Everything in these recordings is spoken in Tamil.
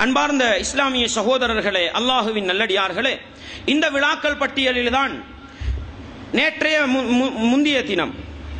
அன்பார்ந்த இஸ்லாமிய சகோதரர்களே அல்லாஹுவின் நல்லடியார்களே இந்த விழாக்கள் பட்டியலில்தான் நேற்றைய மு- மு- முந்திய தினம்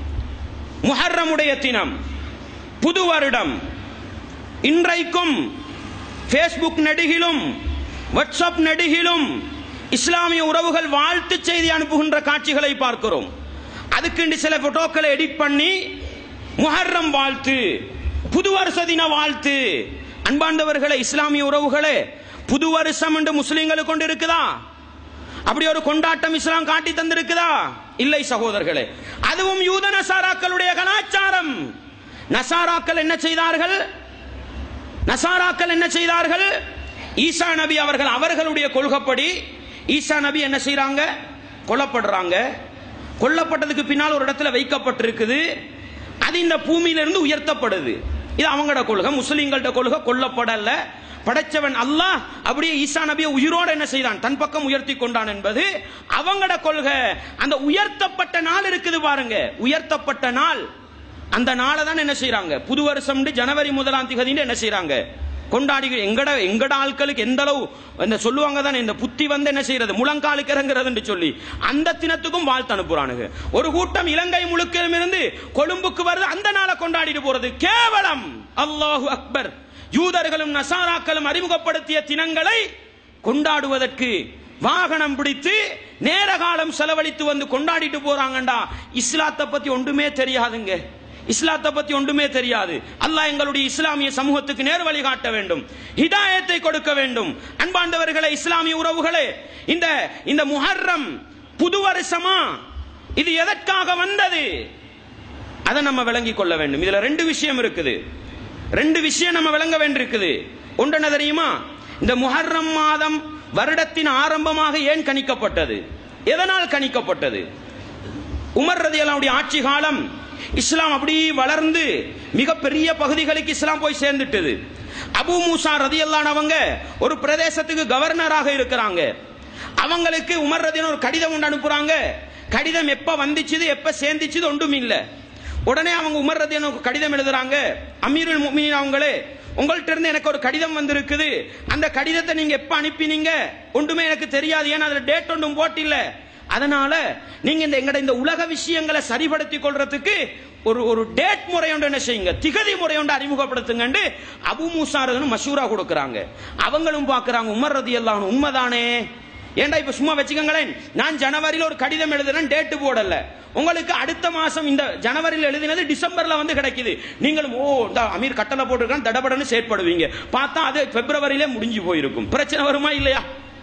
முஹர்ரமுடைய தினம் புது வருடம் இன்றைக்கும் ஃபேஸ்புக் நெடுகிலும் வாட்ஸ்அப் நெடுகிலும் இஸ்லாமிய உறவுகள் வாழ்த்து செய்தி அனுப்புகின்ற காட்சிகளை பார்க்கிறோம் அதுக்குண்டு சில போட்டோக்களை எடிட் பண்ணி முஹர்ரம் வாழ்த்து புது வருஷ தின வாழ்த்து அன்பாண்டவர்களே இஸ்லாமிய உறவுகளே புது வருஷம் என்று முஸ்லிம்களுக்கு கொண்டு இருக்குதா அப்படி ஒரு கொண்டாட்டம் இஸ்லாம் காட்டி தந்திருக்குதா இல்லை சகோதரர்களே அதுவும் யூத நசாராக்களுடைய கலாச்சாரம் நசாராக்கள் என்ன செய்தார்கள் நசாராக்கள் என்ன செய்தார்கள் ஈசா நபி அவர்கள் அவர்களுடைய கொள்கைப்படி ஈசா நபி என்ன செய்றாங்க கொல்லப்படுறாங்க கொல்லப்பட்டதுக்கு பின்னால் ஒரு இடத்துல வைக்கப்பட்டிருக்குது அது இந்த பூமியிலிருந்து உயர்த்தப்படுது இது அவங்களோட கொள்கை முஸ்லிம்களோட கொள்கை கொல்லப்படல படைச்சவன் அல்லாஹ் அப்படியே ஈசா நபியை உயிரோட என்ன செய்தான் தன் பக்கம் உயர்த்தி கொண்டான் என்பது அவங்களோட கொள்கை அந்த உயர்த்தப்பட்ட நாள் இருக்குது பாருங்க உயர்த்தப்பட்ட நாள் அந்த நாளை தான் என்ன செய்றாங்க புது வருஷம் ஜனவரி முதலாம் திகதின்னு என்ன செய்றாங்க கொண்டாடி எங்கட எங்கட ஆட்களுக்கு எந்த அளவு இந்த சொல்லுவாங்க தானே இந்த புத்தி வந்து என்ன செய்யறது முழங்காலுக்கு இறங்குறதுன்னு சொல்லி அந்த தினத்துக்கும் வாழ்த்து அனுப்புறானுங்க ஒரு கூட்டம் இலங்கை முழுக்கிலும் இருந்து கொழும்புக்கு வருது அந்த நாளை கொண்டாடிட்டு போறது கேவலம் அல்லாஹு அக்பர் யூதர்களும் நசாராக்களும் அறிமுகப்படுத்திய தினங்களை கொண்டாடுவதற்கு வாகனம் பிடித்து நேர காலம் செலவழித்து வந்து கொண்டாடிட்டு போறாங்கண்டா இஸ்லாத்தை பத்தி ஒன்றுமே தெரியாதுங்க இஸ்லாத்தை பத்தி ஒன்றுமே தெரியாது அல்லாஹ் எங்களுடைய இஸ்லாமிய சமூகத்துக்கு நேர் வழி காட்ட வேண்டும் ஹிதாயத்தை கொடுக்க வேண்டும் அன்பாண்டவர்களே இஸ்லாமிய உறவுகளே இந்த இந்த முஹர்ரம் புது வருஷமா இது எதற்காக வந்தது அதை நம்ம விளங்கிக் கொள்ள வேண்டும் இதுல ரெண்டு விஷயம் இருக்குது ரெண்டு விஷயம் நம்ம விளங்க வேண்டியிருக்குது ஒன்று என்ன தெரியுமா இந்த முஹர்ரம் மாதம் வருடத்தின் ஆரம்பமாக ஏன் கணிக்கப்பட்டது எதனால் கணிக்கப்பட்டது உமர் ரதியல்லாவுடைய ஆட்சி காலம் இஸ்லாம் அப்படி வளர்ந்து மிகப்பெரிய பகுதிகளுக்கு இஸ்லாம் போய் சேர்ந்துட்டது அபு மூசா ரதியல்லான் அவங்க ஒரு பிரதேசத்துக்கு கவர்னராக இருக்கிறாங்க அவங்களுக்கு உமர் ரதியன் ஒரு கடிதம் ஒன்று அனுப்புறாங்க கடிதம் எப்ப வந்துச்சுது எப்ப சேர்ந்துச்சுது ஒன்றும் இல்ல உடனே அவங்க உமர் ரதியனுக்கு கடிதம் எழுதுறாங்க அமீருல் முஃமினீன் அவங்களே உங்கள்ட்ட இருந்து எனக்கு ஒரு கடிதம் வந்திருக்குது அந்த கடிதத்தை நீங்க எப்ப அனுப்பினீங்க ஒன்றுமே எனக்கு தெரியாது ஏன்னா அதுல டேட் ஒன்றும் போட்டில்ல அதனால நீங்க இந்த எங்கட இந்த உலக விஷயங்களை சரிபடுத்தி கொள்றதுக்கு ஒரு ஒரு டேட் முறை ஒன்று என்ன செய்யுங்க திகதி முறை ஒன்று அறிமுகப்படுத்துங்கன்னு அபு மூசாரதனும் மஷூரா கொடுக்கறாங்க அவங்களும் பார்க்கறாங்க உமர் ரதி எல்லாம் உண்மைதானே ஏன்டா இப்ப சும்மா வச்சுக்கோங்களேன் நான் ஜனவரியில ஒரு கடிதம் எழுதுறேன் டேட்டு போடல உங்களுக்கு அடுத்த மாசம் இந்த ஜனவரியில் எழுதினது டிசம்பர்ல வந்து கிடைக்குது நீங்களும் ஓ இந்த அமீர் கட்டளை போட்டிருக்கான் தடபடன்னு செயற்படுவீங்க பார்த்தா அது பிப்ரவரியிலே முடிஞ்சு போயிருக்கும் பிரச்சனை வருமா இல்லையா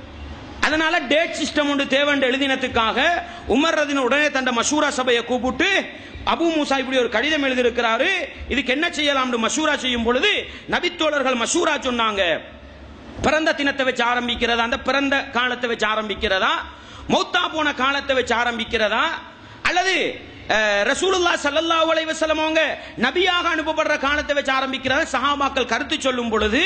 அதனால டேட் சிஸ்டம் ஒன்று தேவன் எழுதினத்துக்காக உமர் ரதின உடனே தண்ட மஷூரா சபையை கூப்பிட்டு அபு மூசா இப்படி ஒரு கடிதம் எழுதியிருக்கிறாரு இதுக்கு என்ன செய்யலாம்னு மஷூரா செய்யும் பொழுது நபித்தோழர்கள் மஷூரா சொன்னாங்க பிறந்த தினத்தை வச்சு ஆரம்பிக்கிறதா அந்த பிறந்த காலத்தை வச்சு ஆரம்பிக்கிறதா மௌத்தா போன காலத்தை வச்சு ஆரம்பிக்கிறதா அல்லது அஹ், ரசூலுல்லாஹ் ஸல்லல்லாஹு அலைஹி வஸல்லம் அவங்க நபியாக அனுப்பப்படுற காலத்தை வச்சு ஆரம்பிக்கிறதா சஹாபாக்கள் கருத்து சொல்லும் பொழுது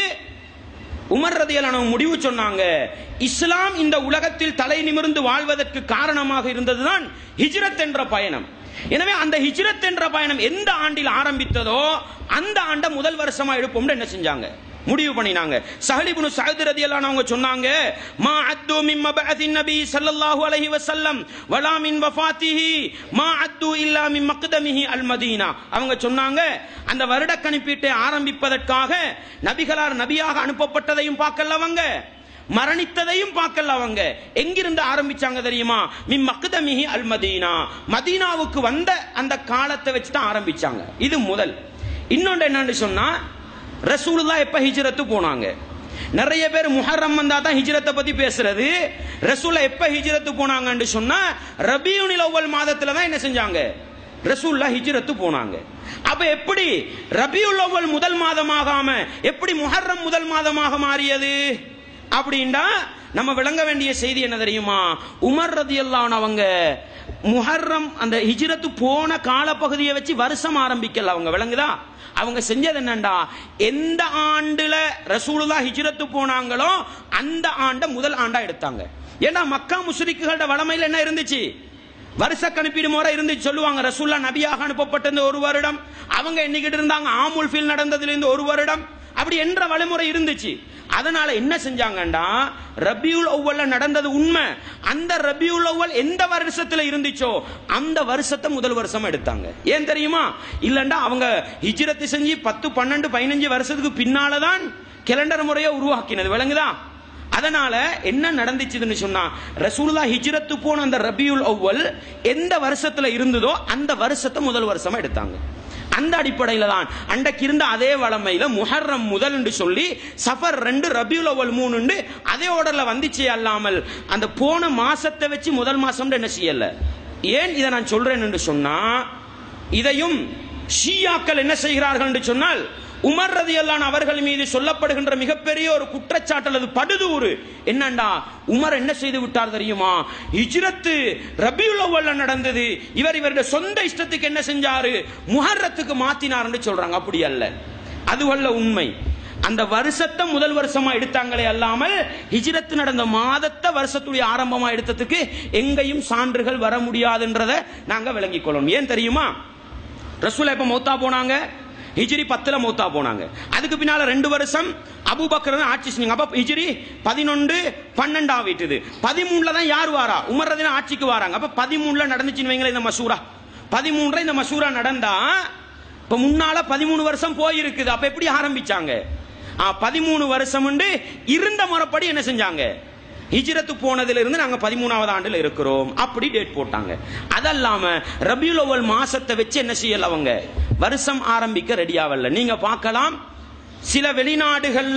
உமர் ரதியலானவங்க முடிவு சொன்னாங்க இஸ்லாம் இந்த உலகத்தில் தலை நிமிர்ந்து வாழ்வதற்கு காரணமாக இருந்ததுதான் ஹிஜ்ரத் என்ற பயணம் எனவே அந்த ஹிஜ்ரத் என்ற பயணம் எந்த ஆண்டில் ஆரம்பித்ததோ அந்த ஆண்டை முதல் வருஷமா எடுப்போம்னு என்ன செஞ்சாங்க முடிவு பண்ணினாங்க சஹலிபுனு சஹத் ரதியல்லாஹு அவங்க சொன்னாங்க மா அத்து மின் மபஅத்தின் நபி ஸல்லல்லாஹு அலைஹி வஸல்லம் வலா மின் வஃபாத்திஹி மா அத்து இல்லா மின் மக்தமிஹி அல் மதீனா அவங்க சொன்னாங்க அந்த வருட கணிப்பீட்டை ஆரம்பிப்பதற்காக நபிகளார் நபியாக அனுப்பப்பட்டதையும் பார்க்கல அவங்க மரணித்ததையும் பார்க்கல அவங்க எங்கிருந்து ஆரம்பிச்சாங்க தெரியுமா மின் மக்தமிஹி அல் மதீனா மதீனாவுக்கு வந்த அந்த காலத்தை வச்சு தான் ஆரம்பிச்சாங்க இது முதல் இன்னொன்று என்னன்னு சொன்னா ரசூலுல்லா எப்ப ஹிஜ்ரத்து போனாங்க நிறைய பேர் முஹர்ரம் வந்தா தான் ஹிஜ்ரத்தை பத்தி பேசுறது ரசூலா எப்ப ஹிஜ்ரத்து போனாங்கன்னு சொன்னா ரபியுனில் அவ்வல் மாதத்துல தான் என்ன செஞ்சாங்க ரசூல்லா ஹிஜ்ரத்து போனாங்க அப்ப எப்படி ரபியுல் அவ்வல் முதல் மாதமாகாம எப்படி முஹர்ரம் முதல் மாதமாக மாறியது அப்படின்டா நம்ம விளங்க வேண்டிய செய்தி என்ன தெரியுமா உமர் ரதியல்லான் அவங்க முஹர்ரம் அந்த ஹிஜ்ரத்து போன காலப்பகுதியை வச்சு வருஷம் ஆரம்பிக்கல அவங்க விளங்குதா அவங்க செஞ்சது என்னண்டா எந்த ஆண்டுல ரசூலுல்லா ஹிஜ்ரத்து போனாங்களோ அந்த ஆண்ட முதல் ஆண்டா எடுத்தாங்க ஏன்னா மக்கா முஸ்ரிக்குகளோட வளமையில் என்ன இருந்துச்சு வருஷ கணிப்பீடு முறை இருந்துச்சு சொல்லுவாங்க ரசூல்லா நபியாக அனுப்பப்பட்டது ஒரு வருடம் அவங்க எண்ணிக்கிட்டு இருந்தாங்க ஆமுல் ஃபீல் நடந்ததுல இருந்து ஒரு வருடம் அப்படி என்ற வழிமுறை இருந்துச்சு அதனால என்ன செஞ்சாங்கண்டா ரபியுல் அவ்வல்ல நடந்தது உண்மை அந்த ரபியுல் அவ்வல் எந்த வருஷத்துல இருந்துச்சோ அந்த வருஷத்தை முதல் வருஷமா எடுத்தாங்க ஏன் தெரியுமா இல்லண்டா அவங்க ஹிஜ்ரத்து செஞ்சு பத்து பன்னெண்டு பதினஞ்சு வருஷத்துக்கு பின்னாலதான் கேலண்டர் முறையை உருவாக்கினது விளங்குதா அதனால என்ன நடந்துச்சுன்னு சொன்னா ரசூலுல்லா ஹிஜ்ரத்து போன அந்த ரபியுல் அவ்வல் எந்த வருஷத்துல இருந்ததோ அந்த வருஷத்தை முதல் வருஷமா எடுத்தாங்க அந்த அடிப்படையில தான் அன்றைக்கு இருந்த அதே வளமையில முஹர்ரம் முதல் என்று சொல்லி சஃபர் ரெண்டு ரபியுல் அவ்வல் மூணு அதே ஆர்டர்ல வந்துச்சே அல்லாமல் அந்த போன மாசத்தை வச்சு முதல் மாசம் என்ன செய்யல ஏன் இதை நான் சொல்றேன் என்று சொன்னா இதையும் ஷியாக்கள் என்ன செய்கிறார்கள் என்று சொன்னால் உமர் ரதியல்லான் அவர்கள் மீது சொல்லப்படுகின்ற மிகப்பெரிய ஒரு குற்றச்சாட்டு அல்லது படுதூறு என்னண்டா உமர் என்ன செய்து விட்டார் தெரியுமா ஹிஜ்ரத்து ரபியுல் அவ்வல்ல நடந்தது இவர் இவருடைய சொந்த இஷ்டத்துக்கு என்ன செஞ்சாரு முஹர்ரத்துக்கு மாத்தினார் என்று சொல்றாங்க அப்படி அல்ல அதுவல்ல உண்மை அந்த வருஷத்தை முதல் வருஷமா எடுத்தாங்களே அல்லாமல் ஹிஜ்ரத் நடந்த மாதத்தை வருஷத்துடைய ஆரம்பமா எடுத்ததுக்கு எங்கேயும் சான்றுகள் வர முடியாதுன்றதை நாங்க விளங்கிக் கொள்ளணும் ஏன் தெரியுமா ரசூலா எப்ப மௌத்தா போனாங்க ஹிஜ்ரி பத்துல மௌத்தா போனாங்க அதுக்கு பின்னால ரெண்டு வருஷம் அபூபக்கர் தான் ஆட்சி செஞ்சாங்க அப்ப ஹிஜ்ரி பதினொன்று பன்னெண்டா வீட்டுது பதிமூணுல தான் யார் வாரா உமர் ரதினா ஆட்சிக்கு வராங்க அப்ப பதிமூணுல நடந்துச்சுன்னு வைங்களேன் இந்த மசூரா பதிமூணுல இந்த மசூரா நடந்தா இப்ப முன்னால பதிமூணு வருஷம் போயிருக்குது அப்ப எப்படி ஆரம்பிச்சாங்க ஆ, பதிமூணு வருஷம் உண்டு இருந்த முறைப்படி என்ன செஞ்சாங்க ஹிஜ்ரத்து போனதுல இருந்து நாங்க பதிமூணாவது ஆண்டுல இருக்கிறோம் அப்படி டேட் போட்டாங்க அதல்லாம ரபியுல் அவ்வல் மாசத்தை வச்சு என்ன செய்யல அவங்க வருஷம் ஆரம்பிக்க ரெடி ஆகல நீங்க பார்க்கலாம் சில வெளிநாடுகள்ல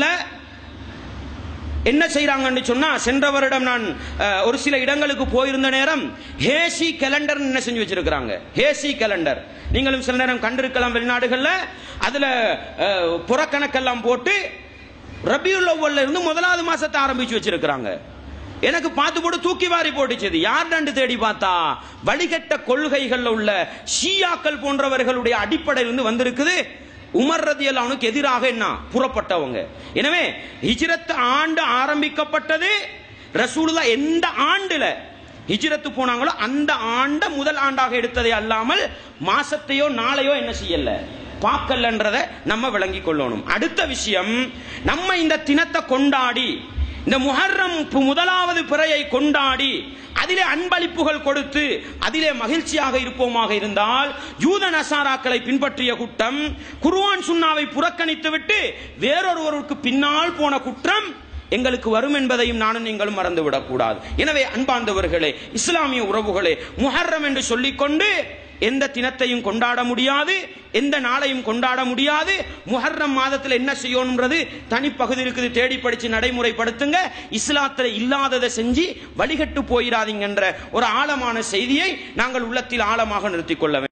என்ன செய்யறாங்கன்னு சொன்னா சென்ற வருடம் நான் அஹ், ஒரு சில இடங்களுக்கு போயிருந்த நேரம் ஹேசி கேலண்டர் என்ன செஞ்சு வச்சிருக்கிறாங்க ஹேசி கேலண்டர் நீங்களும் சில நேரம் கண்டிருக்கலாம் வெளிநாடுகள்ல அதுல அஹ், புறக்கணக்கெல்லாம் போட்டு ரபியுல் அவ்வல்ல இருந்து முதலாவது மாசத்தை ஆரம்பிச்சு வச்சிருக்கிறாங்க எனக்கு பார்த்து போட்டு தூக்கி வாரி போட்டுச்சது யார்டாண்டு தேடி பார்த்தா வழிகட்ட கொள்கைகள்ல உள்ள ஷியாக்கள் போன்றவர்களுடைய அடிப்படையிலிருந்து வந்திருக்குது உமர் ரதியல்லானுக்கு எதிராக என்ன புறப்பட்டவங்க எனவே ஹிஜ்ரத் ஆண்டு ஆரம்பிக்கப்பட்டது ரசூலுல்லா எந்த ஆண்டுல ஹிஜ்ரத்து போனாங்களோ அந்த ஆண்ட முதல் ஆண்டாக எடுத்ததே அல்லாமல் மாசத்தையோ நாளையோ என்ன செய்யல பார்க்கலன்றத நம்ம விளங்கிக் கொள்ளணும் அடுத்த விஷயம் நம்ம இந்த தினத்தை கொண்டாடி இந்த முஹர்ரம் பு- முதலாவது பிறையை கொண்டாடி அதிலே அன்பளிப்புகள் கொடுத்து அதிலே மகிழ்ச்சியாக இருப்போமாக இருந்தால் யூத நசாராக்களை பின்பற்றிய குற்றம் குர்ஆன் சுன்னாவை புறக்கணித்து விட்டு வேறொருவருக்கு பின்னால் போன குற்றம் எங்களுக்கு வரும் என்பதையும் நானும் நீங்களும் மறந்துவிடக் கூடாது எனவே அன்பார்ந்தவர்களே இஸ்லாமிய உறவுகளே முஹர்ரம் என்று சொல்லிக்கொண்டு எந்த தினத்தையும் கொண்டாட முடியாது எந்த நாளையும் கொண்டாட முடியாது முஹர்ரம் மாதத்தில் என்ன செய்யணும்ன்றது தனிப்பகுதி இருக்குது தேடி படிச்சு நடைமுறைப்படுத்துங்க இஸ்லாத்துல இல்லாததை செஞ்சு வழிகட்டு போயிடாதீங்கன்ற ஒரு ஆழமான செய்தியை நாங்கள் உள்ளத்தில் ஆழமாக நிறுத்திக் கொள்ள வேண்டும்